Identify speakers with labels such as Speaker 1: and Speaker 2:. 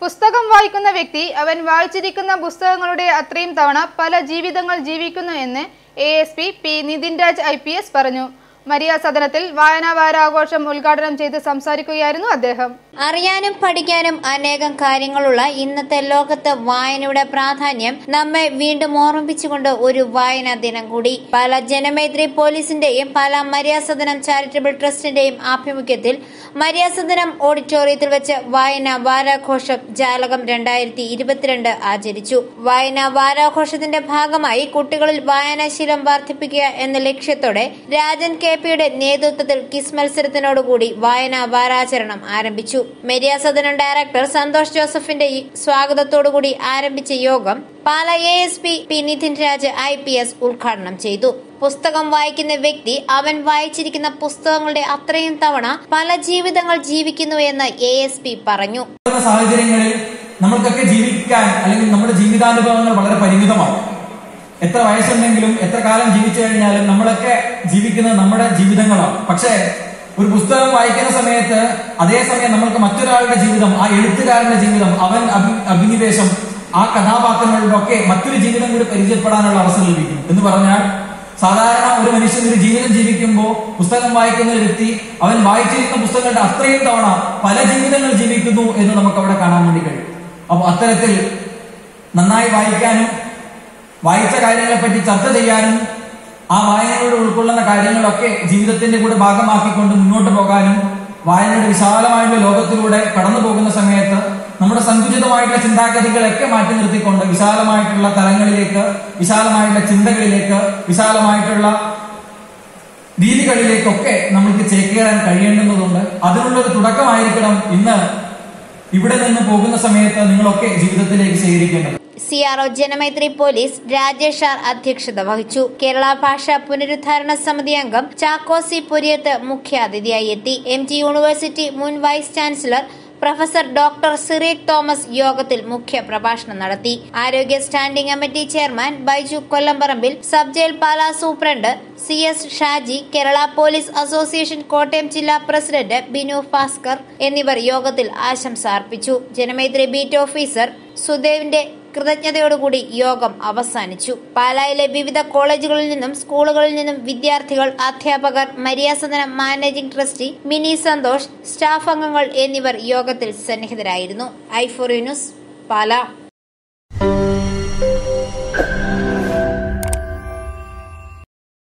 Speaker 1: പുസ്തകം വായിക്കുന്ന വ്യക്തി അവൻ വായിച്ചിരിക്കുന്ന പുസ്തകങ്ങളുടെ അത്രയും തവണ പല ജീവിതങ്ങൾ ജീവിക്കുന്നു എന്ന് A S P P Nithin Raj I P S പറഞ്ഞു മരിയ സദനത്തിൽ വായനാ വാരാഘോഷം ഉദ്ഘാടനം ചെയ്ത് സംസാരിക്കുകയായിരുന്നു അദ്ദേഹം
Speaker 2: അറിയാനും പഠിക്കാനും അനേകം കാര്യങ്ങളുള്ള ഇന്നത്തെ ലോകത്ത് വായനയുടെ പ്രാധാന്യം നമ്മെ വീണ്ടും ഓർമ്മിപ്പിച്ചുകൊണ്ട് ഒരു വായനാ ദിനം കൂടി പല ജനമൈത്രി പോലീസിന്റെയും പല മര്യാസദനം ചാരിറ്റബിൾ ട്രസ്റ്റിന്റെയും ആഭിമുഖ്യത്തിൽ മര്യാസദനം ഓഡിറ്റോറിയത്തിൽ വെച്ച് വായനാ വാരാഘോഷം ജാലകം രണ്ടായിരത്തി ഇരുപത്തിരണ്ട് ആചരിച്ചു വായനാ വാരാഘോഷത്തിന്റെ ഭാഗമായി കുട്ടികളിൽ വായനാശീലം വർദ്ധിപ്പിക്കുക എന്ന ലക്ഷ്യത്തോടെ രാജൻ കെ പിയുടെ നേതൃത്വത്തിൽ കിസ് മത്സരത്തിനോടുകൂടി വായനാ വാരാചരണം ആരംഭിച്ചു മെരിയ സദനം ഡയറക്ടർ സന്തോഷ് ജോസഫിന്റെ ഈ സ്വാഗതത്തോടുകൂടി ആരംഭിച്ച യോഗം Pala A S P P Nithin Raj I P S ഉദ്ഘാടനം ചെയ്തു പുസ്തകം വായിക്കുന്ന വ്യക്തി അവൻ വായിച്ചിരിക്കുന്ന പുസ്തകങ്ങളുടെ അത്രയും തവണ പല ജീവിതങ്ങൾ ജീവിക്കുന്നു എന്ന് എ എസ് പി പറഞ്ഞു
Speaker 3: ഇത്തരം സാഹചര്യങ്ങളിൽ നമ്മൾക്കൊക്കെ ജീവിക്കാൻ അല്ലെങ്കിൽ നമ്മുടെ ജീവിതാനുഭവങ്ങൾ വളരെ പരിമിതമാണ് എത്ര വയസ്സുണ്ടെങ്കിലും എത്ര കാലം ജീവിച്ചു കഴിഞ്ഞാലും നമ്മളൊക്കെ ജീവിക്കുന്നത് നമ്മുടെ ജീവിതങ്ങളാണ് പക്ഷേ ഒരു പുസ്തകം വായിക്കുന്ന സമയത്ത് അതേസമയം നമ്മൾക്ക് മറ്റൊരാളുടെ ജീവിതം ആ എഴുത്തുകാരന്റെ ജീവിതം അവൻ അഭി അഭിനിവേശം ആ കഥാപാത്രങ്ങളുടെ ഒക്കെ മറ്റൊരു ജീവിതം കൂടി പരിചയപ്പെടാനുള്ള അവസരം ലഭിക്കും എന്ന് പറഞ്ഞാൽ സാധാരണ ഒരു മനുഷ്യൻ ഒരു ജീവിതം ജീവിക്കുമ്പോൾ പുസ്തകം വായിക്കുന്ന ഒരു വ്യക്തി അവൻ വായിച്ചിരിക്കുന്ന പുസ്തകങ്ങളുടെ അത്രയും തവണ പല ജീവിതങ്ങൾ ജീവിക്കുന്നു എന്ന് നമുക്ക് അവിടെ കാണാൻ വേണ്ടി കഴിയും അപ്പോൾ അത്തരത്തിൽ നന്നായി വായിക്കാനും വായിച്ച കാര്യങ്ങളെ പറ്റി ചർച്ച ചെയ്യാനും ആ വായനയോട് ഉൾക്കൊള്ളുന്ന കാര്യങ്ങളൊക്കെ ജീവിതത്തിന്റെ കൂടെ ഭാഗമാക്കിക്കൊണ്ട് മുന്നോട്ട് പോകാനും വായനയുടെ വിശാലമായിട്ടുള്ള ലോകത്തിലൂടെ കടന്നു പോകുന്ന സമയത്ത് നമ്മുടെ സങ്കുചിതമായിട്ടുള്ള ചിന്താഗതികളൊക്കെ മാറ്റി നിർത്തിക്കൊണ്ട് വിശാലമായിട്ടുള്ള തലങ്ങളിലേക്ക് വിശാലമായിട്ടുള്ള ചിന്തകളിലേക്ക് വിശാലമായിട്ടുള്ള രീതികളിലേക്കൊക്കെ നമ്മൾക്ക് ചേക്കേറാൻ കഴിയേണ്ടുന്നതുണ്ട് അതിനുള്ള ഒരു തുടക്കമായിരിക്കണം ഇന്ന് ഇവിടെ നിന്ന് പോകുന്ന സമയത്ത് നിങ്ങളൊക്കെ ജീവിതത്തിലേക്ക് സ്വീകരിക്കേണ്ടത്
Speaker 2: C R O Janamaithri police Rajesh R അധ്യക്ഷത വഹിച്ചു കേരള ഭാഷാ പുനരുദ്ധാരണ സമിതി അംഗം ചാക്കോസി പുരിയത്ത് മുഖ്യാതിഥിയായി എത്തി എം ജി യൂണിവേഴ്സിറ്റി മുൻ vice chancellor professor doctor Cyriac Thomas യോഗത്തിൽ മുഖ്യ പ്രഭാഷണം നടത്തി ആരോഗ്യ standing committee chairman Baiju Kollamparambil sub jail Pala superintendent C S Shaji Kerala police association Kottayam ജില്ലാ പ്രസിഡന്റ് ബിനു ഭാസ്കർ എന്നിവർ യോഗത്തിൽ ആശംസ അർപ്പിച്ചു ജനമൈത്രി ബീറ്റ് ഓഫീസർ സുദേവിന്റെ കൃതജ്ഞതയോടുകൂടി യോഗം അവസാനിച്ചു പാലായിലെ വിവിധ കോളേജുകളിൽ നിന്നും സ്കൂളുകളിൽ നിന്നും വിദ്യാർത്ഥികൾ അധ്യാപകർ Mariyasadanam managing trustee Mini Santhosh staff അംഗങ്ങൾ എന്നിവർ യോഗത്തിൽ സന്നിഹിതരായിരുന്നു ഐ ഫോർ ന്യൂസ് പാല